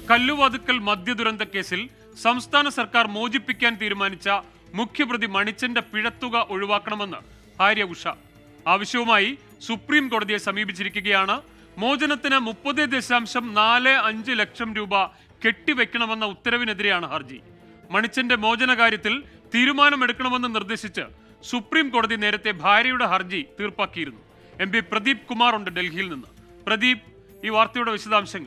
കല്ലുവാതുക്കൽ മദ്യദുരന്ത കേസിൽ സംസ്ഥാന സർക്കാർ മോചിപ്പിക്കാൻ തീരുമാനിച്ച മുഖ്യപ്രതി മണിച്ചന്റെ പിഴത്തുക ഒഴിവാക്കണമെന്ന് ഭാര്യ ഉഷ ആവശ്യവുമായി സുപ്രീം കോടതിയെ സമീപിച്ചിരിക്കുകയാണ് മോചനത്തിന് മുപ്പത് ദശാംശം നാല് അഞ്ച് ലക്ഷം രൂപ കെട്ടിവെക്കണമെന്ന ഉത്തരവിനെതിരെയാണ് ഹർജി മണിച്ചന്റെ മോചന കാര്യത്തിൽ തീരുമാനമെടുക്കണമെന്ന് നിർദ്ദേശിച്ച് സുപ്രീം കോടതി നേരത്തെ ഭാര്യയുടെ ഹർജി തീർപ്പാക്കിയിരുന്നു എം പി പ്രദീപ് കുമാർ ഉണ്ട് ഡൽഹിയിൽ നിന്ന് പ്രദീപ് ഈ വാർത്തയുടെ വിശദാംശങ്ങൾ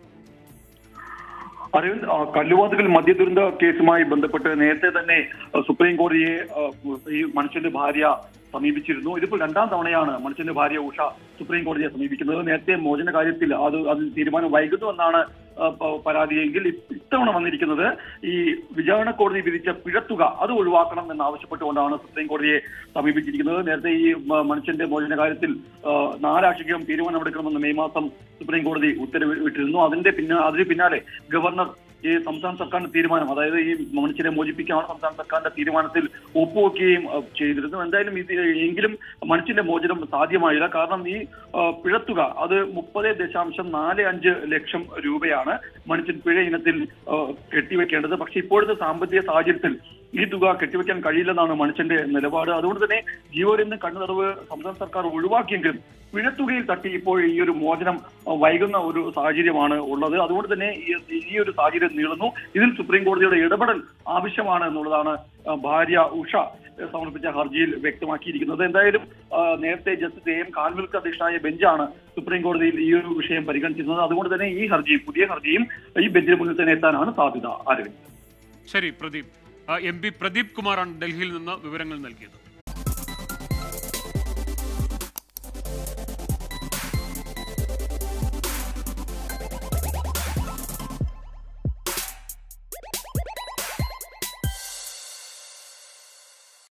അരവിന്ദ് ആ, കല്ലുവാതുക്കൽ മദ്യദുരന്ത കേസുമായി ബന്ധപ്പെട്ട് നേരത്തെ തന്നെ ആ, സുപ്രീം കോടതിയെ ആ, ഈ മനുഷ്യന്റെ ഭാര്യ സമീപിച്ചിരുന്നു ഇതിപ്പോൾ രണ്ടാം തവണയാണ് മനുഷ്യന്റെ ഭാര്യ ഉഷ സുപ്രീം കോടതിയെ സമീപിക്കുന്നത് നേരത്തെ മോചന കാര്യത്തിൽ അത് അതിൽ തീരുമാനം വൈകുന്നുവെന്നാണ് ആ, പ- പരാതിയെങ്കിൽ ഇ- ഇത്തവണ വന്നിരിക്കുന്നത് ഈ വിചാരണ കോടതി വിധിച്ച പിഴത്തുക അത് ഒഴിവാക്കണം എന്നാവശ്യപ്പെട്ടുകൊണ്ടാണ് സുപ്രീം കോടതിയെ സമീപിച്ചിരിക്കുന്നത് നേരത്തെ ഈ മ- മനുഷ്യന്റെ മോചന കാര്യത്തിൽ ആ, നാലാഴ്ചയ്ക്കകം തീരുമാനമെടുക്കണമെന്ന് മെയ് മാസം സുപ്രീം കോടതി ഉത്തരവിട്ടിരുന്നു അതിന്റെ പിന്നെ അതിന് പിന്നാലെ ഗവർണർ ഈ സംസ്ഥാന സർക്കാരിന്റെ തീരുമാനം അതായത് ഈ മനുഷ്യരെ മോചിപ്പിക്കാനുള്ള സംസ്ഥാന സർക്കാരിന്റെ തീരുമാനത്തിൽ ഒപ്പുവെക്കുകയും അഹ്, ചെയ്തിരുന്നു എന്തായാലും ഇത് എങ്കിലും മനുഷ്യന്റെ മോചനം സാധ്യമായില്ല കാരണം ഈ അഹ്, പിഴത്തുക അത് മുപ്പത് ദശാംശം നാല് അഞ്ച് ലക്ഷം രൂപയാണ് മനുഷ്യൻ പിഴ ഇനത്തിൽ അഹ്, കെട്ടിവെക്കേണ്ടത് പക്ഷെ ഇപ്പോഴത്തെ സാമ്പത്തിക സാഹചര്യത്തിൽ ഈ തുക കെട്ടിവെക്കാൻ കഴിയില്ലെന്നാണ് മനുഷ്യന്റെ നിലപാട് അതുകൊണ്ട് തന്നെ ജീവനിന്ന് കണ്ണുതടവ് സംസ്ഥാന സർക്കാർ ഒഴിവാക്കിയെങ്കിലും പിഴത്തുകയിൽ തട്ടി ഇപ്പോൾ ഈ ഒരു മോചനം അഹ്, വൈകുന്ന ഒരു സാഹചര്യമാണ് ഉള്ളത് അതുകൊണ്ട് തന്നെ ഈ- ഈ ഒരു സാഹചര്യം നീളുന്നു ഇതിൽ സുപ്രീം കോടതിയുടെ ഇടപെടൽ ആവശ്യമാണ് എന്നുള്ളതാണ് അഹ്, ഭാര്യ ഉഷ അഹ്, സമർപ്പിച്ച ഹർജിയിൽ വ്യക്തമാക്കിയിരിക്കുന്നത് എന്തായാലും അഹ്, നേരത്തെ ജസ്റ്റിസ് എ എം കാൽവിൽക്ക് അധ്യക്ഷനായ ബെഞ്ചാണ് സുപ്രീം കോടതിയിൽ ഈ ഒരു വിഷയം പരിഗണിച്ചിരുന്നത് അതുകൊണ്ട് തന്നെ ഈ ഹർജി പുതിയ ഹർജിയും ഈ ബെഞ്ചിന് മുന്നിൽ തന്നെ എത്താനാണ് സാധ്യത അരവിന്ദ് ശരി പ്രദീപ് എം പി പ്രദീപ് കുമാറാണ് ഡൽഹിയിൽ നിന്ന് വിവരങ്ങൾ നൽകിയത്